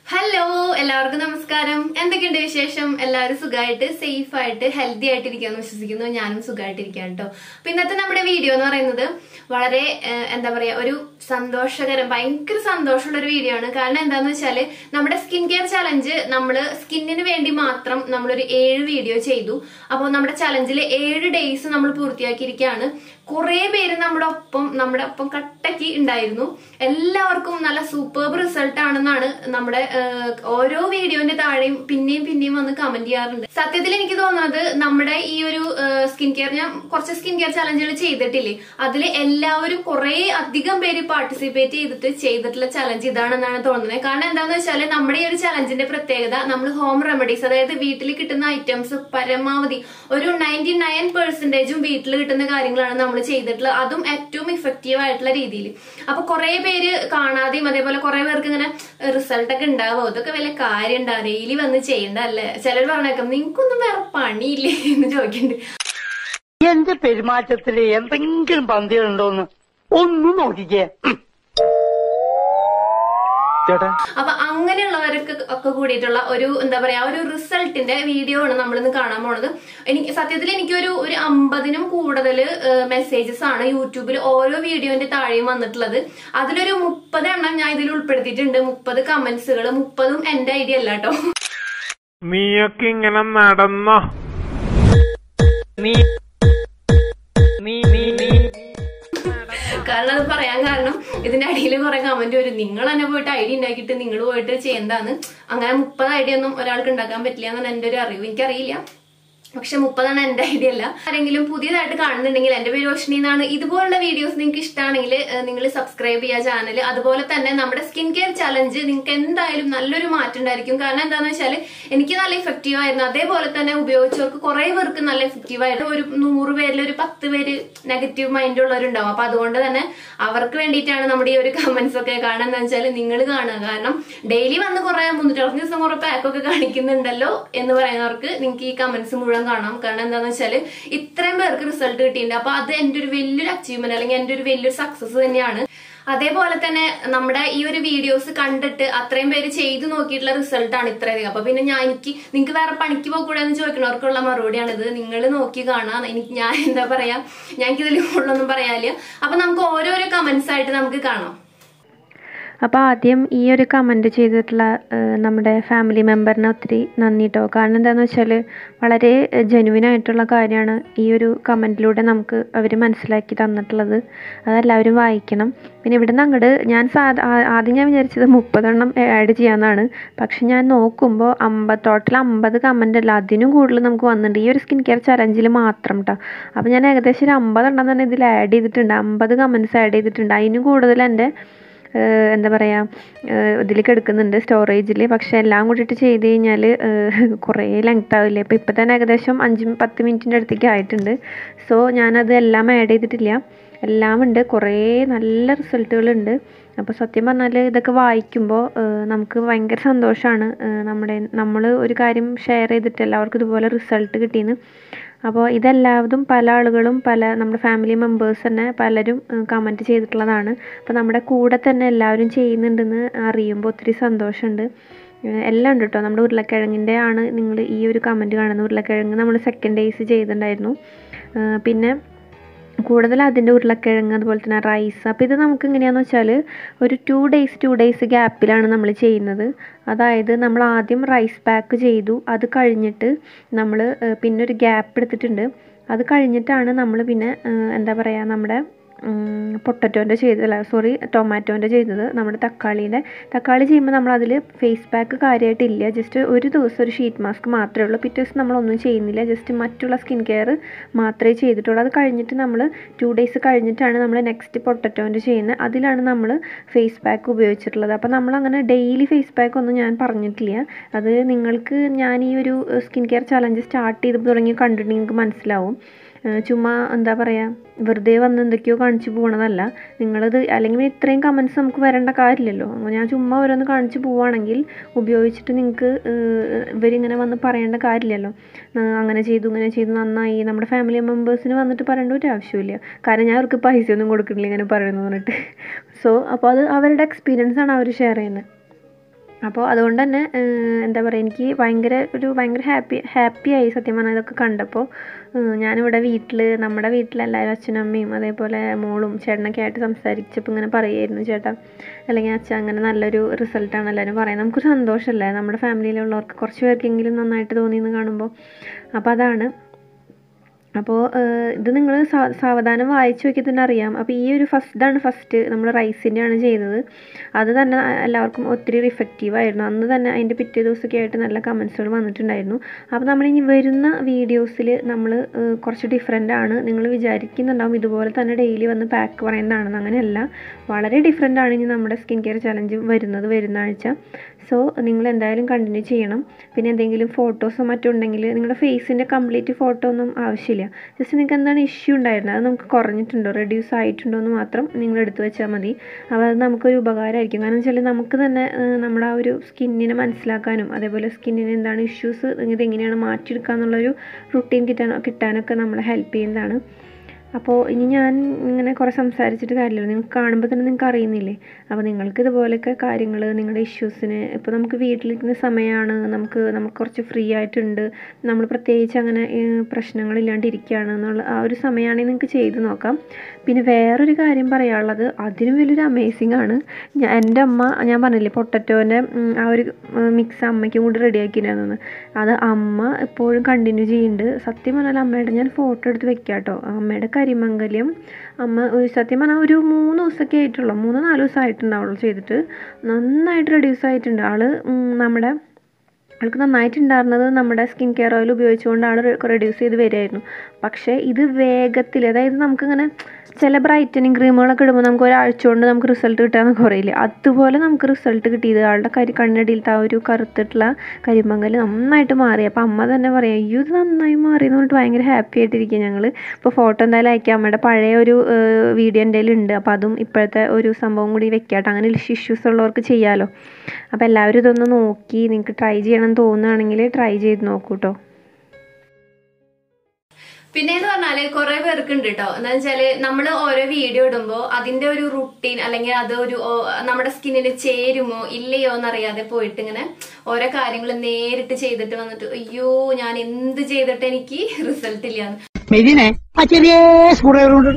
Hello എല്ലാവർക്കും നമസ്കാരം എന്തൊക്കെയുണ്ട് വിശേഷം എല്ലാവരും സുഖമായിട്ട് സേഫ് ആയിട്ട് ഹെൽത്തി ആയിട്ട് ഇരിക്കാന്ന് വിശ്വസിക്കുന്നു ഞാനും സുഖമായിട്ടിരിക്കാം കേട്ടോ അപ്പൊ ഇന്നത്തെ നമ്മുടെ വീഡിയോ എന്ന് പറയുന്നത് വളരെ ഏഹ്, എന്താ പറയാ ഒരു സന്തോഷകരം ഭയങ്കര സന്തോഷമുള്ള ഒരു വീഡിയോ ആണ് കാരണം എന്താന്ന് വെച്ചാല് നമ്മുടെ സ്കിൻ കെയർ ചലഞ്ച് നമ്മള് സ്കിന്നിന് വേണ്ടി മാത്രം നമ്മളൊരു ഏഴ് വീഡിയോ ചെയ്തു അപ്പോൾ നമ്മുടെ ചലഞ്ചിൽ ഏഴ് ഡേയ്സ് നമ്മൾ പൂർത്തിയാക്കിയിരിക്കുകയാണ് കുറെ പേര് നമ്മുടെ ഒപ്പം നമ്മുടെ ഒപ്പം കട്ടക്ക് ഉണ്ടായിരുന്നു എല്ലാവർക്കും നല്ല സൂപ്പർബ് റിസൾട്ട് ആണെന്നാണ് നമ്മുടെ ഏഹ്, ഓരോ വീഡിയോന്റെ താഴെയും പിന്നെയും പിന്നെയും വന്ന് കമന്റ് ചെയ്യാറുണ്ട് സത്യത്തിൽ എനിക്ക് തോന്നുന്നത് നമ്മുടെ ഈ ഒരു സ്കിൻ കെയർ ഞാൻ കുറച്ച് സ്കിൻ കെയർ ചലഞ്ചുകൾ ചെയ്തിട്ടില്ലേ അതിൽ എല്ലാവരും കുറെ അധികം പേര് പാർട്ടിസിപ്പേറ്റ് ചെയ്തിട്ട് ചെയ്തിട്ടുള്ള ചലഞ്ച് ഇതാണെന്നാണ് തോന്നുന്നത് കാരണം എന്താണെന്ന് വെച്ചാൽ നമ്മുടെ ഈ ഒരു ചലഞ്ചിന്റെ പ്രത്യേകത നമ്മൾ ഹോം റെമഡീസ് അതായത് വീട്ടിൽ കിട്ടുന്ന ഐറ്റംസ് പരമാവധി ഒരു നയൻറ്റി നയൻ പെർസെന്റേജും വീട്ടിൽ കിട്ടുന്ന കാര്യങ്ങളാണ് നമ്മൾ ചെയ്തിട്ടുള്ളത് അതും ഏറ്റവും ഇഫക്റ്റീവ് ആയിട്ടുള്ള രീതിയിൽ അപ്പൊ കുറെ പേര് കാണാതെയും അതേപോലെ കുറെ പേർക്ക് ഇങ്ങനെ റിസൾട്ട് ഒക്കെ ഉണ്ടാവോ ഇതൊക്കെ വല്ല കാര്യം ഉണ്ടാ ഡെയിലി വന്ന് ചെയ്യണ്ടല്ലേ ചിലർ പറഞ്ഞേക്കാം നിങ്ങൾക്കൊന്നും വേറെ പണിയില്ലേ എന്ന് ചോദിക്കുന്നുണ്ട് എന്റെ പെരുമാറ്റത്തില് എന്തെങ്കിലും പന്തികളുണ്ടോന്ന് ഒന്നും നോക്കിക്കേ ഉം. ചേട്ടാ അപ്പൊ അങ്ങനെയുള്ളവർക്ക് ഒക്കെ കൂടിയിട്ടുള്ള ഒരു എന്താ പറയാ ഒരു റിസൾട്ടിന്റെ വീഡിയോ ആണ് നമ്മളിന്ന് കാണാൻ പോണത് എനിക്ക് സത്യത്തിൽ എനിക്കൊരു ഒരു അമ്പതിനും കൂടുതൽ മെസ്സേജസ് ആണ് യൂട്യൂബിൽ ഓരോ വീഡിയോന്റെ താഴെയും വന്നിട്ടുള്ളത് അതിലൊരു മുപ്പത് എണ്ണം ഞാൻ ഇതിൽ ഉൾപ്പെടുത്തിയിട്ടുണ്ട് മുപ്പത് കമന്റ്സുകൾ മുപ്പതും എന്റെ ഐഡിയ അല്ല കേട്ടോ നീയൊക്കെ ഇങ്ങനെ നടന്നോ നീ നീ നീ നീ കാരണം അത് പറയാൻ കാരണം ഇതിന്റെ അടിയിൽ കുറെ കമന്റ് വരും നിങ്ങൾ തന്നെ പോയിട്ട് ഐഡിയ ഉണ്ടാക്കിയിട്ട് നിങ്ങൾ പോയിട്ട് ചെയ്യേണ്ടതാണ് അങ്ങനെ മുപ്പത് ഐഡിയ ഒന്നും ഒരാൾക്ക് ഉണ്ടാക്കാൻ പറ്റില്ല എന്നാണ് എന്റെ ഒരു അറിവ് എനിക്കറിയില്ല പക്ഷെ മുപ്പതാണ് എന്റെ ഐഡിയ അല്ല ആരെങ്കിലും പുതിയതായിട്ട് കാണുന്നുണ്ടെങ്കിൽ എന്റെ പേര് റോഷിനി എന്നാണ് ഇതുപോലുള്ള വീഡിയോസ് നിങ്ങൾക്ക് ഇഷ്ടമാണെങ്കിൽ നിങ്ങൾ സബ്സ്ക്രൈബ് ചെയ്യുക ചാനൽ അതുപോലെ തന്നെ നമ്മുടെ സ്കിൻ കെയർ ചലഞ്ച് നിങ്ങൾക്ക് എന്തായാലും നല്ലൊരു മാറ്റം ഉണ്ടായിരിക്കും കാരണം എന്താണെന്ന് വെച്ചാൽ എനിക്ക് നല്ല ഇഫക്റ്റീവ് ആയിരുന്നു അതേപോലെ തന്നെ ഉപയോഗിച്ചവർക്ക് കുറെ പേർക്ക് നല്ല ഇഫക്റ്റീവ് ആയിട്ട് ഒരു നൂറ് പേരിൽ ഒരു പത്ത് പേര് നെഗറ്റീവ് മൈൻഡ് ഉള്ളവരുണ്ടാവും അപ്പൊ അതുകൊണ്ട് തന്നെ അവർക്ക് വേണ്ടിയിട്ടാണ് നമ്മുടെ ഈ ഒരു കമന്റ്സ് ഒക്കെ കാണാൻ എന്താ വെച്ചാൽ നിങ്ങൾ കാണുക കാരണം ഡെയിലി വന്ന് കുറെ മുന്നൂറ്ററുപത് ദിവസം കുറെ പാക്കൊക്കെ കാണിക്കുന്നുണ്ടല്ലോ എന്ന് പറയുന്നവർക്ക് നിങ്ങൾക്ക് ഈ കമന്റ്സ് മുഴുവൻ കാണാം കാരണം എന്താന്ന് വെച്ചാൽ ഇത്രയും പേർക്ക് റിസൾട്ട് കിട്ടിയിട്ടുണ്ട് അപ്പൊ അത് എന്റെ ഒരു വലിയൊരു അച്ചീവ്മെന്റ് അല്ലെങ്കിൽ എന്റെ ഒരു വലിയൊരു സക്സസ് തന്നെയാണ് അതേപോലെ തന്നെ നമ്മുടെ ഈ ഒരു വീഡിയോസ് കണ്ടിട്ട് അത്രയും പേര് ചെയ്തു നോക്കിയിട്ടുള്ള റിസൾട്ട് ആണ് ഇത്രയധികം അപ്പൊ പിന്നെ ഞാൻ എനിക്ക് നിങ്ങൾക്ക് വേറെ പണിക്ക് പോകൂടെ എന്ന് ചോദിക്കുന്നവർക്കുള്ള മറുപടിയാണ് ഇത് നിങ്ങൾ നോക്കി കാണാം എനിക്ക് ഞാൻ എന്താ പറയാ ഞങ്ങൾക്ക് ഇതിൽ കൂടുതലൊന്നും പറയാനില്ല അപ്പൊ നമുക്ക് ഓരോരോ കമന്റ്സ് ആയിട്ട് നമുക്ക് കാണാം അപ്പോൾ ആദ്യം ഈ ഒരു കമൻറ്റ് ചെയ്തിട്ടുള്ള ഏഹ്, നമ്മുടെ ഫാമിലി മെമ്പറിന് ഒത്തിരി നന്ദി കേട്ടോ കാരണം എന്താണെന്ന് വെച്ചാൽ വളരെ ജെനുവിൻ ആയിട്ടുള്ള കാര്യമാണ് ഈ ഒരു കമൻറ്റിലൂടെ നമുക്ക് അവർ മനസ്സിലാക്കി തന്നിട്ടുള്ളത് അതെല്ലാവരും വായിക്കണം പിന്നെ ഇവിടുന്ന് അങ്ങോട്ട് ഞാൻ സാധാ ആ- ആദ്യം ഞാൻ വിചാരിച്ചത് മുപ്പതെണ്ണം ആഡ് ചെയ്യാമെന്നാണ് പക്ഷെ ഞാൻ നോക്കുമ്പോൾ അമ്പത് ടോട്ടൽ അമ്പത് കമൻ്റ് അല്ല അതിനും കൂടുതൽ നമുക്ക് വന്നിട്ടുണ്ട് ഈ ഒരു സ്കിൻ കെയർ ചലഞ്ചിൽ മാത്രം കേട്ടോ അപ്പോൾ ഞാൻ ഏകദേശം ഒരു അമ്പതെണ്ണം തന്നെ ഇതിൽ ആഡ് ചെയ്തിട്ടുണ്ട് അമ്പത് കമൻറ്റ്സ് ആഡ് ചെയ്തിട്ടുണ്ട് അതിനും കൂടുതൽ എൻ്റെ ഏഹ് എന്താ പറയുക ഇതിൽ കിടക്കുന്നുണ്ട് സ്റ്റോറേജിൽ പക്ഷേ എല്ലാം കൂടിയിട്ട് ചെയ്ത് കഴിഞ്ഞാൽ കുറേ ലെങ്ത് ആവില്ലേ അപ്പോൾ ഇപ്പം തന്നെ ഏകദേശം അഞ്ച് പത്ത് മിനിറ്റിൻ്റെ അടുത്തേക്ക് ആയിട്ടുണ്ട് സോ ഞാനത് എല്ലാം ആഡ് ചെയ്തിട്ടില്ല എല്ലാം ഉണ്ട് കുറേ നല്ല റിസൾട്ടുകളുണ്ട് അപ്പോൾ സത്യം പറഞ്ഞാൽ ഇതൊക്കെ വായിക്കുമ്പോൾ നമുക്ക് ഭയങ്കര സന്തോഷമാണ് നമ്മുടെ നമ്മൾ ഒരു കാര്യം ഷെയർ ചെയ്തിട്ട് എല്ലാവർക്കും ഇതുപോലെ റിസൾട്ട് കിട്ടിയെന്ന് അപ്പോൾ ഇതെല്ലാവരും പല ആളുകളും പല നമ്മുടെ ഫാമിലി മെമ്പേഴ്സ് തന്നെ പലരും കമൻറ്റ് ചെയ്തിട്ടുള്ളതാണ് അപ്പോൾ നമ്മുടെ കൂടെ തന്നെ എല്ലാവരും ചെയ്യുന്നുണ്ടെന്ന് അറിയുമ്പോൾ ഒത്തിരി സന്തോഷമുണ്ട് ഏഹ് എല്ലാം ഉണ്ട് കേട്ടോ നമ്മുടെ ഉരുളക്കിഴങ്ങിൻ്റെ ആണ് നിങ്ങൾ ഈ ഒരു കമൻറ്റ് കാണുന്നത് ഉരുളക്കിഴങ്ങ് നമ്മൾ സെക്കൻഡ് ഡേയ്സ് ചെയ്തിട്ടുണ്ടായിരുന്നു ഏഹ് പിന്നെ കൂടുതൽ അതിൻ്റെ ഉരുളക്കിഴങ്ങ് അതുപോലെ തന്നെ റൈസ് അപ്പോൾ ഇത് നമുക്ക് എങ്ങനെയാണെന്ന് വെച്ചാൽ ഒരു ടു ഡേയ്സ് ടു ഡേയ്സ് ഗ്യാപ്പിലാണ് നമ്മൾ ചെയ്യുന്നത് അതായത് നമ്മൾ ആദ്യം റൈസ് പാക്ക് ചെയ്തു അത് കഴിഞ്ഞിട്ട് നമ്മൾ പിന്നെ ഒരു ഗ്യാപ്പ് എടുത്തിട്ടുണ്ട് അത് കഴിഞ്ഞിട്ടാണ് നമ്മൾ പിന്നെ ഏഹ് എന്താ പറയുക നമ്മുടെ പൊട്ടറ്റോൻ്റെ ചെയ്തല്ല സോറി ടൊമാറ്റോൻ്റെ ചെയ്തത് നമ്മുടെ തക്കാളിയുടെ തക്കാളി ചെയ്യുമ്പോൾ നമ്മൾ അതിൽ ഫേസ് പാക്ക് കാര്യമായിട്ടില്ല ജസ്റ്റ് ഒരു ദിവസം ഒരു ഷീറ്റ് മാസ്ക് മാത്രമേ ഉള്ളൂ പിറ്റേ ദിവസം നമ്മളൊന്നും ചെയ്യുന്നില്ല ജസ്റ്റ് മറ്റുള്ള സ്കിൻ കെയർ മാത്രമേ ചെയ്തിട്ടുള്ളൂ അത് കഴിഞ്ഞിട്ട് നമ്മൾ ടു ഡേയ്സ് കഴിഞ്ഞിട്ടാണ് നമ്മൾ നെക്സ്റ്റ് പൊട്ടറ്റോൻ്റെ ചെയ്യുന്നത് അതിലാണ് നമ്മൾ ഫേസ് പാക്ക് ഉപയോഗിച്ചിട്ടുള്ളത് അപ്പോൾ നമ്മളങ്ങനെ ഡെയിലി ഫേസ് പാക്ക് ഒന്നും ഞാൻ പറഞ്ഞിട്ടില്ല അത് നിങ്ങൾക്ക് ഞാൻ ഈ ഒരു സ്കിൻ കെയർ ചലഞ്ച് സ്റ്റാർട്ട് ചെയ്ത് തുടങ്ങി കണ്ടിട്ടുണ്ടെങ്കിൽ നിങ്ങൾക്ക് മനസ്സിലാവും ഏഹ് ചുമ്മാ എന്താ പറയുക വെറുതെ വന്ന് എന്തൊക്കെയോ കാണിച്ചു പോകണതല്ല നിങ്ങളത് അല്ലെങ്കിൽ പിന്നെ ഇത്രയും കമൻറ്റ്സ് നമുക്ക് വരേണ്ട കാര്യമില്ലല്ലോ ഞാൻ ചുമ്മാ ഓരോന്ന് കാണിച്ചു പോവുകയാണെങ്കിൽ ഉപയോഗിച്ചിട്ട് നിങ്ങൾക്ക് ഇവരിങ്ങനെ വന്ന് പറയേണ്ട കാര്യമില്ലല്ലോ ആ, അങ്ങനെ ചെയ്തു ഇങ്ങനെ ചെയ്തു നന്നായി നമ്മുടെ ഫാമിലി മെമ്പേഴ്സിന് വന്നിട്ട് പറയേണ്ട ഒരു ആവശ്യമില്ല കാരണം ഞാൻ അവർക്ക് പൈസ ഒന്നും കൊടുക്കുന്നില്ല ഇങ്ങനെ പറയുന്നു പറഞ്ഞിട്ട് സോ അപ്പോൾ അത് അവരുടെ എക്സ്പീരിയൻസ് ആണ് അവർ ഷെയർ ചെയ്യുന്നത് അപ്പോൾ അതുകൊണ്ട് തന്നെ ഏഹ്, എന്താ പറയുക എനിക്ക് ഭയങ്കര ഒരു ഭയങ്കര ഹാപ്പി ഹാപ്പി ആയി സത്യം പറഞ്ഞാൽ ഇതൊക്കെ കണ്ടപ്പോൾ ഏഹ്, ഞാനിവിടെ വീട്ടിൽ നമ്മുടെ വീട്ടിലെല്ലാവരും അച്ഛനും അമ്മയും അതേപോലെ മോളും ചേട്ടനൊക്കെ ആയിട്ട് സംസാരിച്ചപ്പോൾ ഇങ്ങനെ പറയുമായിരുന്നു ചേട്ടാ അല്ലെങ്കിൽ അച്ഛൻ അങ്ങനെ നല്ലൊരു റിസൾട്ടാണ് എല്ലാവരും പറയുന്നത് നമുക്കൊരു സന്തോഷമല്ലേ നമ്മുടെ ഫാമിലിയിലുള്ളവർക്ക് കുറച്ച് പേർക്കെങ്കിലും നന്നായിട്ട് തോന്നിയെന്ന് കാണുമ്പോൾ അപ്പോൾ അതാണ് അപ്പോൾ ഇത് നിങ്ങൾ സാവധാനം വായിച്ചു നോക്കി തന്നെ അറിയാം അപ്പോൾ ഈ ഒരു ഫസ്റ്റ് ഇതാണ് ഫസ്റ്റ് നമ്മൾ റൈസിൻ്റെ ആണ് ചെയ്തത് അത് തന്നെ എല്ലാവർക്കും ഒത്തിരി റിഫക്റ്റീവ് ആയിരുന്നു അന്ന് തന്നെ അതിൻ്റെ പിറ്റേ ദിവസമൊക്കെ ആയിട്ട് നല്ല കമൻസുകൾ വന്നിട്ടുണ്ടായിരുന്നു അപ്പോൾ നമ്മൾ ഇനി വരുന്ന വീഡിയോസിൽ നമ്മൾ കുറച്ച് ഡിഫറെൻ്റ് ആണ് നിങ്ങൾ വിചാരിക്കുന്നുണ്ടാവും ഇതുപോലെ തന്നെ ഡെയിലി വന്ന് പാക്ക് പറയുന്നതാണെന്ന് അങ്ങനെയല്ല വളരെ ഡിഫറെൻ്റ് ആണ് ഇനി നമ്മുടെ സ്കിൻ കെയർ ചലഞ്ച് വരുന്നത് വരുന്ന ആഴ്ച സോ നിങ്ങൾ എന്തായാലും കണ്ടിന്യൂ ചെയ്യണം പിന്നെ എന്തെങ്കിലും ഫോട്ടോസോ മറ്റോ ഉണ്ടെങ്കിൽ നിങ്ങളുടെ ഫേസിൻ്റെ കംപ്ലീറ്റ് ഫോട്ടോ ഒന്നും ആവശ്യമില്ല ജസ്റ്റ് നിങ്ങൾക്ക് എന്താണ് ഇഷ്യൂ ഉണ്ടായിരുന്നത് അത് നമുക്ക് കുറഞ്ഞിട്ടുണ്ടോ റെഡ്യൂസ് ആയിട്ടുണ്ടോ എന്ന് മാത്രം നിങ്ങൾ എടുത്തു വെച്ചാൽ മതി അപ്പോൾ അത് നമുക്കൊരു ഉപകാരമായിരിക്കും കാരണം വെച്ചാൽ നമുക്ക് തന്നെ ഏഹ്, നമ്മുടെ ആ ഒരു സ്കിന്നിനെ മനസ്സിലാക്കാനും അതേപോലെ സ്കിന്നിന് എന്താണ് ഇഷ്യൂസ് ഇതെങ്ങനെയാണ് മാറ്റിയെടുക്കുക എന്നുള്ളൊരു റുട്ടീൻ കിട്ടാൻ കിട്ടാനൊക്കെ നമ്മളെ ഹെൽപ്പ് ചെയ്യുന്നതാണ് അപ്പോൾ ഇനി ഞാൻ ഇങ്ങനെ കുറേ സംസാരിച്ചിട്ട് കാര്യമില്ല നിങ്ങൾക്ക് കാണുമ്പോൾ തന്നെ നിങ്ങൾക്ക് അറിയുന്നില്ലേ അപ്പോൾ നിങ്ങൾക്ക് ഇതുപോലെയൊക്കെ കാര്യങ്ങൾ നിങ്ങളുടെ ഇഷ്യൂസിന് ഇപ്പോൾ നമുക്ക് വീട്ടിലിരിക്കുന്ന സമയമാണ് നമുക്ക് നമുക്ക് കുറച്ച് ഫ്രീ ആയിട്ടുണ്ട് നമ്മൾ പ്രത്യേകിച്ച് അങ്ങനെ ഏഹ്, പ്രശ്നങ്ങളില്ലാണ്ട് ഇരിക്കുകയാണ് എന്നുള്ള ആ ഒരു സമയമാണെങ്കിൽ നിങ്ങൾക്ക് ചെയ്ത് നോക്കാം പിന്നെ വേറൊരു കാര്യം പറയാനുള്ളത് അതിനും വലിയൊരു അമേസിംഗ് ആണ് ഞാൻ എൻ്റെ അമ്മ ഞാൻ പറഞ്ഞില്ലേ പൊട്ടറ്റോൻ്റെ ആ ഒരു മിക്സ് അമ്മയ്ക്കും കൂടി റെഡിയാക്കിയിട്ടുണ്ടായിരുന്നു അത് അമ്മ എപ്പോഴും കണ്ടിന്യൂ ചെയ്യുന്നുണ്ട് സത്യം പറഞ്ഞാൽ അമ്മയുടെ ഞാൻ ഫോട്ടോ എടുത്ത് വെക്കാം കേട്ടോ അമ്മയുടെ കരിമംഗല്യം അമ്മ ഒരു സത്യം പറഞ്ഞാൽ ഒരു മൂന്ന് ദിവസമൊക്കെ ആയിട്ടുള്ളൂ മൂന്ന് നാല് ദിവസം ആയിട്ടുണ്ടാവുള്ളൂ ചെയ്തിട്ട് നന്നായിട്ട് റെഡ്യൂസ് ആയിട്ടുണ്ട് ആള് ഉം, നമ്മുടെ ആൾക്ക് നന്നായിട്ടുണ്ടായിരുന്നത് നമ്മുടെ സ്കിൻ കെയർ ഓയിൽ ഉപയോഗിച്ചുകൊണ്ട് ആൾ റെഡ്യൂസ് ചെയ്ത് വരികയായിരുന്നു പക്ഷേ ഇത് വേഗത്തിൽ അതായത് നമുക്കിങ്ങനെ ചില ബ്രൈറ്റനിങ് ക്രീമുകളൊക്കെ ഇടുമ്പോൾ നമുക്ക് ഒരാഴ്ച കൊണ്ട് നമുക്ക് റിസൾട്ട് കിട്ടാമെന്നൊക്കെ പറയില്ലേ അതുപോലെ നമുക്ക് റിസൾട്ട് കിട്ടിയത് ആളുടെ കരി കണ്ണടിയിലത്തെ ആ ഒരു കറുത്തിട്ടുള്ള കരിമങ്കൽ നന്നായിട്ട് മാറി അപ്പോൾ അമ്മ തന്നെ പറയാം അയ്യോ ഇത് നന്നായി മാറി എന്ന് പറഞ്ഞിട്ട് ഭയങ്കര ഹാപ്പി ആയിട്ടിരിക്കുക ഞങ്ങൾ ഇപ്പോൾ ഫോട്ടോ എന്തായാലും അയക്കാം അമ്മയുടെ പഴയ ഒരു വീഡിയോ എൻ്റെ ഉണ്ട് അപ്പോൾ അതും ഇപ്പോഴത്തെ ഒരു സംഭവം കൂടി വെക്കാട്ടോ അങ്ങനെ ഇഷ്യൂസ് ഉള്ളവർക്ക് ചെയ്യാമല്ലോ അപ്പോൾ എല്ലാവരും ഇതൊന്ന് നോക്കി നിങ്ങൾക്ക് ട്രൈ ചെയ്യണം തോന്നുകയാണെങ്കിൽ ട്രൈ ചെയ്ത് നോക്കൂ കേട്ടോ പിന്നെ എന്ന് പറഞ്ഞാല് കുറെ പേർക്ക് ഉണ്ട് കേട്ടോ എന്താ വെച്ചാല് നമ്മൾ ഓരോ വീഡിയോ ഇടുമ്പോ അതിന്റെ ഒരു റുട്ടീൻ അല്ലെങ്കിൽ അത് ഒരു ഓ, നമ്മുടെ സ്കിന്നിന് ചേരുമോ ഇല്ലയോ എന്നറിയാതെ പോയിട്ട് ഇങ്ങനെ ഓരോ കാര്യങ്ങൾ നേരിട്ട് ചെയ്തിട്ട് വന്നിട്ട് അയ്യോ ഞാൻ എന്ത് ചെയ്തിട്ട് എനിക്ക് റിസൾട്ട് ഇല്ല മെതിനെ ആ ചെറിയ സ്കൂളുകളുണ്ട്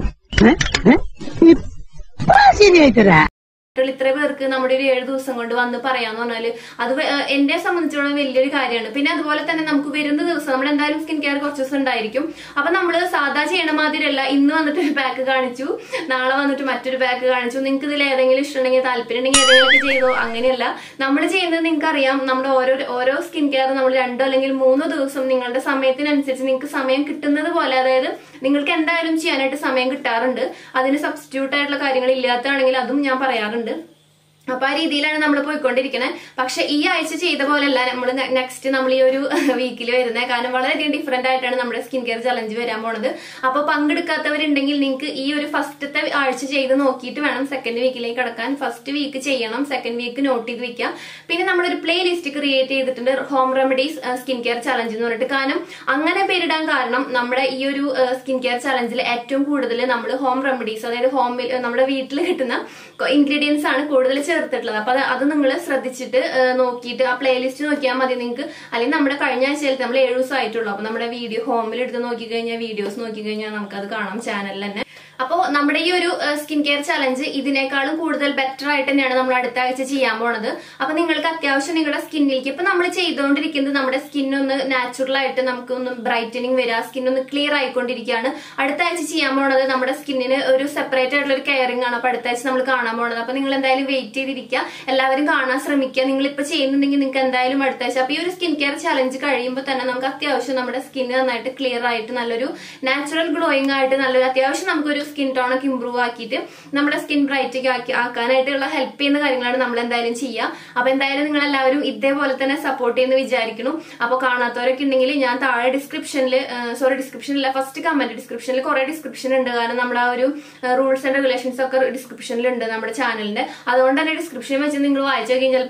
ഇപ്പൊ ശരിയായിത്തരാ ഇത്ര പേർക്ക് നമ്മുടെ ഒരു ഏഴ് ദിവസം കൊണ്ട് വന്ന് പറയാന്ന് പറഞ്ഞാല് അത് വ- ഏഹ് എന്നെ സംബന്ധിച്ചിടത്തോളം വലിയൊരു കാര്യമാണ് പിന്നെ അതുപോലെ തന്നെ നമുക്ക് വരുന്ന ദിവസം നമ്മൾ എന്തായാലും സ്കിൻ കെയർ കുറച്ച് ദിവസം ഉണ്ടായിരിക്കും അപ്പൊ നമ്മൾ സാധാ ചെയ്യണ മാതിരിയല്ല ഇന്ന് വന്നിട്ട് ഒരു പാക്ക് കാണിച്ചു നാളെ വന്നിട്ട് മറ്റൊരു പാക്ക് കാണിച്ചു നിങ്ങൾക്ക് ഇതിൽ ഏതെങ്കിലും ഇഷ്ടമുണ്ടെങ്കിൽ താല്പര്യം ഉണ്ടെങ്കിൽ ഏതെങ്കിലും ചെയ്തോ അങ്ങനെയല്ല നമ്മൾ ചെയ്യുന്നത് നിങ്ങൾക്ക് അറിയാം നമ്മുടെ ഓരോ ഓരോ സ്കിൻ കെയർ നമ്മൾ രണ്ടോ അല്ലെങ്കിൽ മൂന്നോ ദിവസം നിങ്ങളുടെ സമയത്തിനനുസരിച്ച് നിങ്ങൾക്ക് സമയം കിട്ടുന്നത് പോലെ അതായത് നിങ്ങൾക്ക് എന്തായാലും ചെയ്യാനായിട്ട് സമയം കിട്ടാറുണ്ട് അതിന് സബ്സ്റ്റിറ്റ്യൂട്ട് ആയിട്ടുള്ള കാര്യങ്ങൾ ഇല്ലാത്തതാണെങ്കിൽ അതും ഞാൻ പറയാറുണ്ട് അപ്പൊ ആ രീതിയിലാണ് നമ്മൾ പോയിക്കൊണ്ടിരിക്കുന്നത് പക്ഷെ ഈ ആഴ്ച ചെയ്ത പോലെയല്ല നമ്മൾ നെക്സ്റ്റ് നമ്മൾ ഈ ഒരു വീക്കിൽ വരുന്നത് കാരണം വളരെയധികം ഡിഫറെന്റ് ആയിട്ടാണ് നമ്മുടെ സ്കിൻ കെയർ ചലഞ്ച് വരാൻ പോണത് അപ്പൊ പങ്കെടുക്കാത്തവരുണ്ടെങ്കിൽ നിങ്ങൾക്ക് ഈ ഒരു ഫസ്റ്റത്തെ ആഴ്ച ചെയ്ത് നോക്കിയിട്ട് വേണം സെക്കൻഡ് വീക്കിലേക്ക് കടക്കാൻ ഫസ്റ്റ് വീക്ക് ചെയ്യണം സെക്കൻഡ് വീക്ക് നോട്ട് ചെയ്ത് വെക്കാം പിന്നെ നമ്മളൊരു പ്ലേ ലിസ്റ്റ് ക്രിയേറ്റ് ചെയ്തിട്ടുണ്ട് home remedies skin care challenge എന്ന് പറഞ്ഞിട്ട് കാരണം അങ്ങനെ പേരിടാൻ കാരണം നമ്മുടെ ഈ ഒരു സ്കിൻ കെയർ ചലഞ്ചിൽ ഏറ്റവും കൂടുതൽ നമ്മൾ ഹോം റെമഡീസ് അതായത് ഹോമിൽ നമ്മുടെ വീട്ടിൽ കിട്ടുന്ന ഇൻഗ്രീഡിയൻസ് ആണ് കൂടുതൽ ചേർത്തിട്ടുള്ളത് അപ്പൊ അത് അത് നിങ്ങൾ ശ്രദ്ധിച്ചിട്ട് ആ, നോക്കിയിട്ട് ആ പ്ലേലിസ്റ്റ് നോക്കിയാൽ മതി നിങ്ങൾക്ക് അല്ലെങ്കിൽ നമ്മുടെ കഴിഞ്ഞ ആഴ്ചയിൽ നമ്മൾ ഏഴ് ദിവസം ആയിട്ടുള്ളൂ അപ്പൊ നമ്മുടെ വീഡിയോ ഹോമിൽ എടുത്ത് നോക്കി കഴിഞ്ഞാൽ വീഡിയോസ് നോക്കി കഴിഞ്ഞാൽ നമുക്കത് കാണാം ചാനലിൽ തന്നെ അപ്പോൾ നമ്മുടെ ഈ ഒരു സ്കിൻ കെയർ ചലഞ്ച് ഇതിനേക്കാളും കൂടുതൽ ബെറ്റർ ആയിട്ട് തന്നെയാണ് നമ്മൾ അടുത്ത ആഴ്ച ചെയ്യാൻ പോണത് അപ്പൊ നിങ്ങൾക്ക് അത്യാവശ്യം നിങ്ങളുടെ സ്കിന്നിലേക്ക് ഇപ്പൊ നമ്മൾ ചെയ്തുകൊണ്ടിരിക്കുന്നത് നമ്മുടെ സ്കിൻ ഒന്ന് നാച്ചുറൽ ആയിട്ട് നമുക്ക് ഒന്ന് ബ്രൈറ്റനിങ് വരിക സ്കിൻ ഒന്ന് ക്ലിയർ ആയിക്കൊണ്ടിരിക്കുകയാണ് അടുത്ത ആഴ്ച ചെയ്യാൻ പോണത് നമ്മുടെ സ്കിന്നിന് ഒരു സെപ്പറേറ്റ് ആയിട്ടുള്ള ഒരു കെയറിംഗ് ആണ് അപ്പൊ അടുത്ത ആഴ്ച നമ്മൾ കാണാൻ പോണത് അപ്പൊ നിങ്ങൾ എന്തായാലും വെയിറ്റ് ചെയ്തിരിക്കുക എല്ലാവരും കാണാൻ ശ്രമിക്കുക നിങ്ങൾ ഇപ്പൊ ചെയ്യുന്നുണ്ടെങ്കിൽ നിങ്ങൾക്ക് എന്തായാലും അടുത്ത ആഴ്ച അപ്പൊ ഈ ഒരു സ്കിൻ കെയർ ചലഞ്ച് കഴിയുമ്പോൾ തന്നെ നമുക്ക് അത്യാവശ്യം നമ്മുടെ സ്കിൻ നന്നായിട്ട് ക്ലിയർ ആയിട്ട് നല്ലൊരു നാച്ചുറൽ ഗ്ലോയിങ് ആയിട്ട് നല്ലൊരു അത്യാവശ്യം നമുക്കൊരു സ്കിൻ ടോൺ ഒക്കെ ഇമ്പ്രൂവ് ആക്കിയിട്ട് നമ്മുടെ സ്കിൻ ബ്രൈറ്റ് ആക്കി ആക്കാനായിട്ടുള്ള ഹെൽപ്പ് ചെയ്യുന്ന കാര്യങ്ങളാണ് നമ്മൾ എന്തായാലും ചെയ്യുക അപ്പൊ എന്തായാലും നിങ്ങൾ എല്ലാവരും ഇതേപോലെ തന്നെ സപ്പോർട്ട് ചെയ്യുന്ന വിചാരിക്കുന്നു അപ്പൊ കാണാത്തവരൊക്കെ ഉണ്ടെങ്കിൽ ഞാൻ താഴെ ഡിസ്ക്രിപ്ഷനിൽ സോറി ഡിസ്ക്രിപ്ഷനില്ല ഫസ്റ്റ് കമന്റ് ഡിസ്ക്രിപ്ഷനിൽ കുറെ ഡിസ്ക്രിപ്ഷൻ ഉണ്ട് കാരണം നമ്മുടെ ആ ഒരു റൂൾസ് ആൻഡ് റെഗുലേഷൻസ് ഒക്കെ ഡിസ്ക്രിപ്ഷനിൽ ഉണ്ട് നമ്മുടെ ചാനലിന്റെ അതുകൊണ്ട് തന്നെ ഡിസ്ക്രിപ്ഷൻ വെച്ച് നിങ്ങൾ വായിച്ചു കഴിഞ്ഞാൽ ചിലപ്പോൾ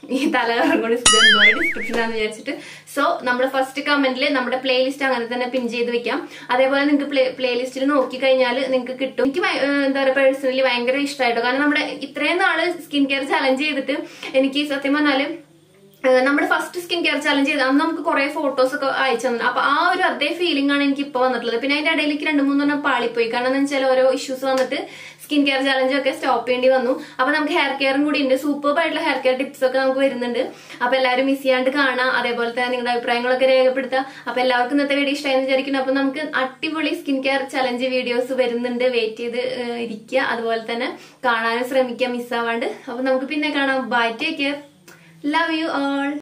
ഈ തലകറങ്ങോട് എന്തോ ഡിസ്ക്രിപ്ഷൻ ആണെന്ന് വിചാരിച്ചിട്ട് സോ നമ്മുടെ ഫസ്റ്റ് കമന്റിൽ നമ്മുടെ പ്ലേലിസ്റ്റ് അങ്ങനെ തന്നെ പിൻ ചെയ്ത് വെക്കാം അതേപോലെ നിങ്ങൾക്ക് പ്ലേ പ്ലേലിസ്റ്റിൽ നോക്കി കഴിഞ്ഞാൽ നിങ്ങൾക്ക് കിട്ടും എനിക്ക് ഭയ- ഏഹ് എന്താ പറയുക പേഴ്സണലി ഭയങ്കര ഇഷ്ടമായിട്ടോ കാരണം നമ്മുടെ ഇത്രയും നാള് സ്കിൻ കെയർ ചലഞ്ച് ചെയ്തിട്ട് എനിക്ക് സത്യം പറഞ്ഞാല് ഏഹ് നമ്മുടെ ഫസ്റ്റ് സ്കിൻ കെയർ ചലഞ്ച് ചെയ്ത് അന്ന് നമുക്ക് കുറെ ഫോട്ടോസ് ഒക്കെ അയച്ചു തന്നെ അപ്പൊ ആ ഒരു അതേ ഫീലിംഗ് ആണ് എനിക്ക് ഇപ്പൊ വന്നിട്ടുള്ളത് പിന്നെ അതിന്റെ ഇടയിലേക്ക് രണ്ട് മൂന്നെണ്ണം പാളിപ്പോയി കാരണം എന്താ വെച്ചാൽ ഓരോ ഇഷ്യൂസ് വന്നിട്ട് സ്കിൻ കെയർ ചലഞ്ച് ഒക്കെ സ്റ്റോപ്പ് ചെയ്യേണ്ടി വന്നു അപ്പൊ നമുക്ക് ഹെയർ കെയറും കൂടി ഉണ്ട് സൂപ്പർ ആയിട്ടുള്ള ഹെയർ കെയർ ടിപ്സ് ഒക്കെ നമുക്ക് വരുന്നുണ്ട് അപ്പൊ എല്ലാവരും മിസ് ചെയ്യാണ്ട് കാണാം അതേപോലെ തന്നെ നിങ്ങളുടെ അഭിപ്രായങ്ങളൊക്കെ രേഖപ്പെടുത്തുക അപ്പൊ എല്ലാവർക്കും ഇന്നത്തെ വീഡിയോ ഇഷ്ടമായെന്ന് വിചാരിക്കുന്നു അപ്പൊ നമുക്ക് അടിപൊളി സ്കിൻ കെയർ ചലഞ്ച് വീഡിയോസ് വരുന്നുണ്ട് വെയിറ്റ് ചെയ്ത് ഏഹ് ഇരിക്കുക അതുപോലെ തന്നെ കാണാനും ശ്രമിക്കുക മിസ്സാവാണ്ട് അപ്പൊ നമുക്ക് പിന്നെ കാണാം bye take care love you all